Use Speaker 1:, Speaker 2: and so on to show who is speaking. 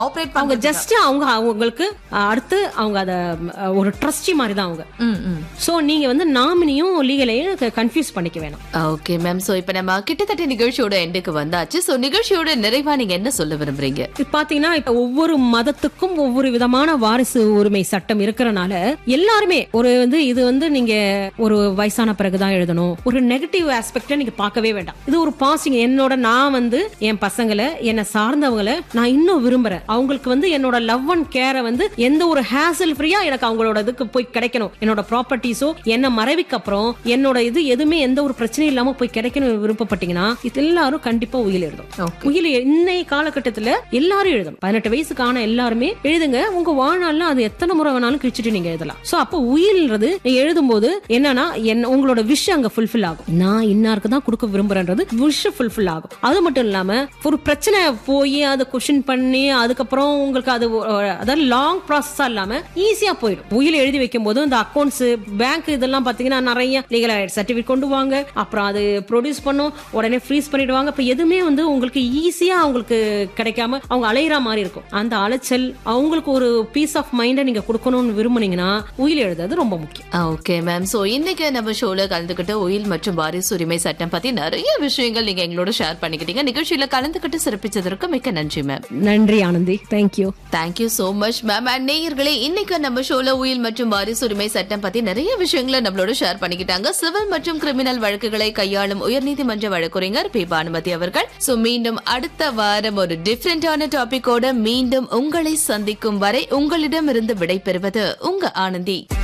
Speaker 1: Operate
Speaker 2: அவங்க just அவங்க அவங்களுக்கு அஹ், அடுத்து அவங்க அத அஹ், ஒரு ட்ரஸ்டி மாதிரி தான் அவங்க சோ நீங்க வந்து நாமினியும் லீகலையும் கன்ஃபியூஸ் பண்ணிக்க வேணாம்
Speaker 1: ஓகே மேம் சோ இப்ப நம்ம கிட்டத்தட்ட நிகழ்ச்சியோட எண்டுக்கு வந்தாச்சு சோ நிகழ்ச்சியோட நிறைவா நீங்க என்ன சொல்ல விரும்புறீங்க
Speaker 2: இது பாத்தீங்கன்னா இப்ப ஒவ்வொரு மதத்துக்கும் ஒவ்வொரு விதமான வாரிசு உரிமை சட்டம் இருக்கிறனால எல்லாருமே ஒரு வந்து இது வந்து நீங்க ஒரு வயசான பிறகுதான் எழுதணும் ஒரு நெகட்டிவ் ஆஸ்பெக்ட நீங்க பார்க்கவே வேண்டாம் இது ஒரு பாசிங் என்னோட நான் வந்து என் பசங்களை என்னை சார்ந்தவங்களை நான் இன்னும் விரும்புறேன் அவங்களுக்கு வந்து என்னோட லவ் அண்ட் கேரை வந்து எந்த ஒரு ஹேசல் ஃப்ரீயா எனக்கு அவங்களோட இதுக்கு போய் கிடைக்கணும் என்னோட ப்ராப்பர்ட்டிஸோ என்ன மறைவுக்கு அப்புறம் என்னோட இது எதுவுமே எந்த ஒரு பிரச்சனையும் இல்லாம போய் கிடைக்கணும் விருப்பப்பட்டீங்கன்னா இது எல்லாரும் கண்டிப்பா உயிர் எழுதும்
Speaker 1: Okay.
Speaker 2: உயிர் இன்னைய காலகட்டத்துல எல்லாரும் எழுதணும் பதினெட்டு வயசுக்கான எல்லாருமே எழுதுங்க உங்க வாழ்நாள்ல அது எத்தனை முறை வேணாலும் கிழிச்சிட்டு நீங்க எழுதலாம் சோ அப்போ உயில்ன்றது நீங்க எழுதும்போது என்னன்னா என்ன உங்களோட விஷ் அங்க ஃபுல்ஃபில் ஆகும் நான் இன்னாருக்கு தான் கொடுக்க விரும்புறேன்றது விஷ் ஃபுல்ஃபில் ஆகும் அது மட்டும் இல்லாம ஒரு பிரச்சனை போய் அதை கொஷின் பண்ணி அதுக்கப்புறம் உங்களுக்கு அது அஹ், அதாவது லாங் ப்ராசஸா இல்லாம ஈஸியா போயிடும் உயிர் எழுதி வைக்கும் போது இந்த அக்கௌண்ட்ஸ் பேங்க் இதெல்லாம் பாத்தீங்கன்னா நிறைய லீகல் சர்டிபிகேட் கொண்டு வாங்க அப்புறம் அது ப்ரொடியூஸ் பண்ணும் உடனே ஃப்ரீஸ் பண்ணிடுவாங்க இப்ப எதுவுமே வந்து உங்களுக்கு ஈஸியா அவங்களுக்கு கிடைக்காம அவங்க அலையிற மாதிரி இருக்கும் அந்த அலைச்சல் அவங்களுக்கு ஒரு பீஸ் ஆஃப் மைண்டை நீங்க கொடுக்கணும்னு விரும்புனீங்கன்னா உயிர் எழுதுறது ரொம்ப முக்கியம்
Speaker 1: ஓகே மேம் சோ இன்னைக்கு நம்ம ஷோல கலந்துக்கிட்ட உயில் மற்றும் வாரிசு உரிமை சட்டம் பத்தி நிறைய விஷயங்கள் நீங்க எங்களோட ஷேர் பண்ணிக்கிட்டீங்க நிகழ்ச்சியில கலந்துக்கிட்டு சிறப்பிச்சதற்கு மிக்க நன்றி மேம்
Speaker 2: நன்றி Anandhi thank you
Speaker 1: thank you so much ma'am and நேயர்களே இன்னைக்கு நம்ம ஷோல உயில் மற்றும் வாரிசு உரிமை சட்டம் பத்தி நிறைய விஷயங்களை நம்மளோட ஷேர் பண்ணிக்கிட்டாங்க சிவில் மற்றும் கிரிமினல் வழக்குகளை கையாளும் உயர்நீதிமன்ற வழக்குரைஞர் பி பானுமதி அவர்கள் சோ மீண்டும் அடுத்த வாரம் ஒரு டிஃப்ரெண்டான டாபிக்கோட மீண்டும் உங்களை சந்திக்கும் வரை உங்களிடமிருந்து விடைபெறுவது உங்க ஆனந்தி